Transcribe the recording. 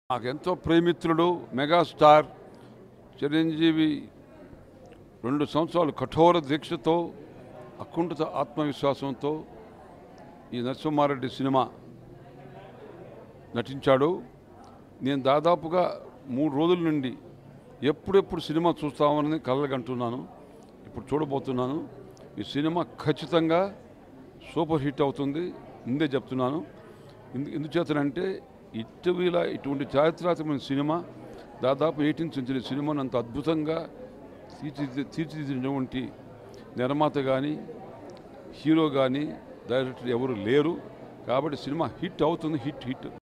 నాకెంతో ప్రేమిత్రుడు మెగాస్టార్ చిరంజీవి రెండు సంవత్సరాలు కఠోర దీక్షతో అకుంఠిత ఆత్మవిశ్వాసంతో ఈ నరసింహారెడ్డి సినిమా నటించాడు నేను దాదాపుగా మూడు రోజుల నుండి ఎప్పుడెప్పుడు సినిమా చూస్తామని కలగంటున్నాను ఇప్పుడు చూడబోతున్నాను ఈ సినిమా ఖచ్చితంగా సూపర్ హిట్ అవుతుంది ముందే చెప్తున్నాను ఎందు ఎందుచేతనంటే ఇటీవల ఇటువంటి చారిత్రాత్మకమైన సినిమా దాదాపు ఎయిటీన్త్ సెంచరీ సినిమాను అంత అద్భుతంగా తీర్చిది తీర్చిదిద్దినటువంటి నిర్మాత కానీ హీరో కానీ డైరెక్టర్ ఎవరు లేరు కాబట్టి సినిమా హిట్ అవుతుంది హిట్ హిట్